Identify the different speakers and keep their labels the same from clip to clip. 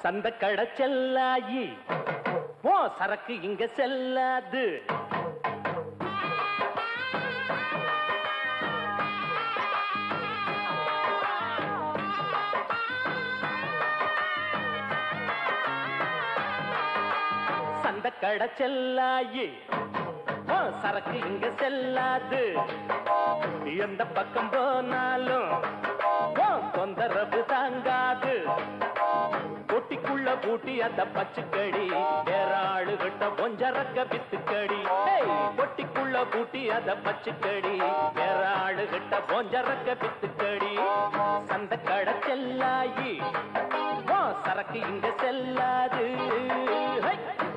Speaker 1: சந்த கடை செல்லாயி ஓ சரக்கு இங்க செல்லாது சந்த கடை செல்லாயி ஓ சரக்கு இங்க செல்லாது எந்த பக்கம் போனாலும் ஓ தொந்தரவு தாங்காது பொட்டிக்குள்ள பூட்டி அந்த பச்சுக்கடி வேற ஆளுகிட்ட பொஞ்சரக்க வித்துக்கடி ஏய், பொட்டிக்குள்ள பூட்டி அந்த பச்சுக்கடி வேற ஆளுகிட்ட பொஞ்சரக்க வித்துக்கடி சந்த கடை செல்லாயி ஓ சரக்கு இங்க செல்லாது ஹை!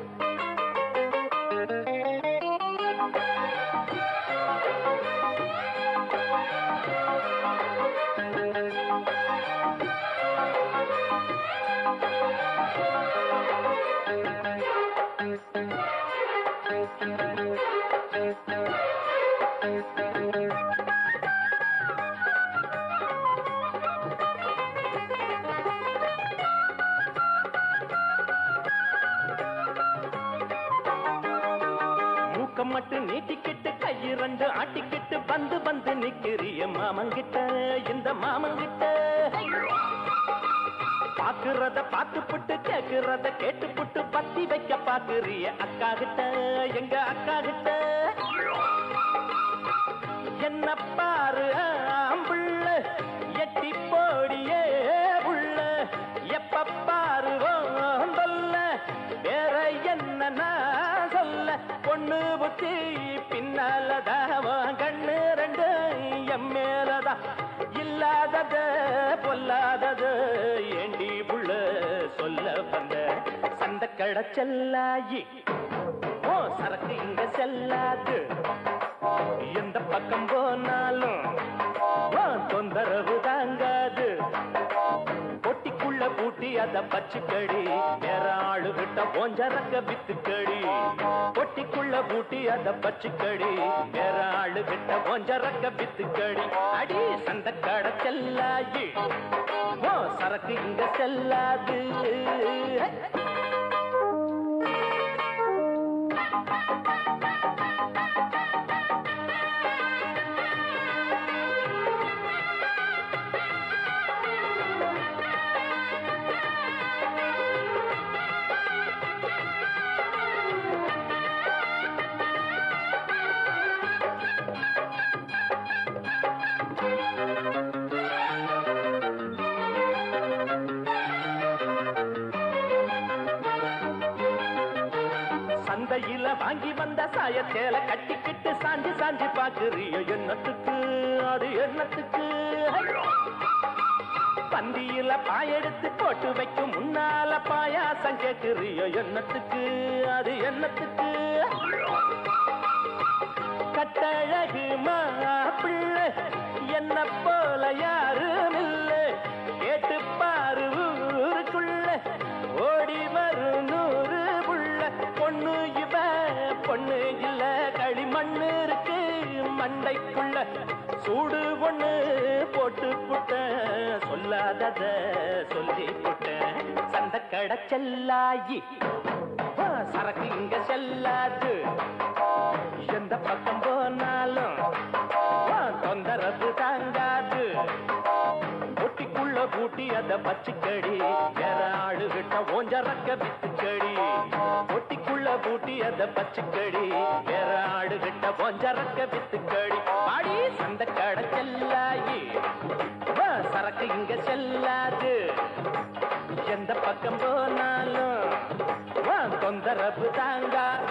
Speaker 1: மூக்கம் மட்டும் நீட்டிக்கிட்டு கையை ரெண்டு ஆட்டிக்கிட்டு வந்து வந்து நிக்கிறிய மாமங்கிட்ட இந்த மாமங்கிட்ட பாக்குறத பார்த்துப்புட்டு கேக்குறத கேட்டுப்புட்டு பத்தி வைக்க பாக்குறிய அக்கா கிட்ட எங்க அக்கா கிட்ட என்ன பாரு ஆம்புள்ள எட்டி போடியே உள்ள எப்ப பாரு தொல்ல வேற என்ன நான் சொல்ல பொண்ணு புத்தி பின்னாலதான் கண்ணு ரெண்டு எம் மேலதான் இல்லாதது பொல்லாதது ஏண்டி புள்ள சொல்ல வந்த சந்த கடை செல்லாயி ஓ சரக்கு இங்க செல்லாது எந்த பக்கம் போனாலும் ஓ தொந்தரவு தாங்காது பொட்டிக்குள்ள பூட்டி அத பச்சுக்கடி வேற ஆளுகிட்ட போஞ்சரக்க வித்துக்கடி பொட்டிக்குள்ள பூட்டி அத பச்சுக்கடி வேற ஆளுகிட்ட போஞ்சரக்க வித்துக்கடி அடி சந்த கடை செல்லாயி ஓ சரக்கு இங்க செல்லாது சந்தையில வாங்கி வந்த சாயத்தேல கட்டிக்கிட்டு சாஞ்சி சாஞ்சி பாக்குறிய என்னத்துக்கு அது என்னத்துக்கு பந்தியில பாயெடுத்து போட்டு வைக்கும் முன்னால பாயாசம் கேக்குறிய என்னத்துக்கு அது என்னத்துக்கு கட்டழகு மாப்பிள்ளை என்ன போல யாரும் இல்ல கேட்டு பாரு ஊருக்குள்ள ஓடி வரும் நூறு புள்ள பொண்ணு இவ பொண்ணு இல்ல களிமண்ணு இருக்கு மண்டைக்குள்ள சூடு ஒண்ணு போட்டு புட்ட சொல்லாதத சொல்லி புட்ட சந்த கடை செல்லாயி ஆ, சரக்கு இங்க செல்லாது எந்த பக்கம் போனாலும் ஆ, தொந்தரவு தாங்காது பொட்டிக்குள்ள பூட்டி அத பச்சுக்கடி வேற ஆளுகிட்ட ஓஞ்சரக்க வித்துக்கடி பொட்டிக்குள்ள பூட்டி அத பச்சுக்கடி வேற ஆளுகிட்ட ஓஞ்சரக்க வித்துக்கடி பாடி சந்த கடை செல்லாயி ஆ, சரக்கு இங்க செல்லாது எந்த பக்கம் போனாலும் ஆ, தொந்தரவு தாங்காது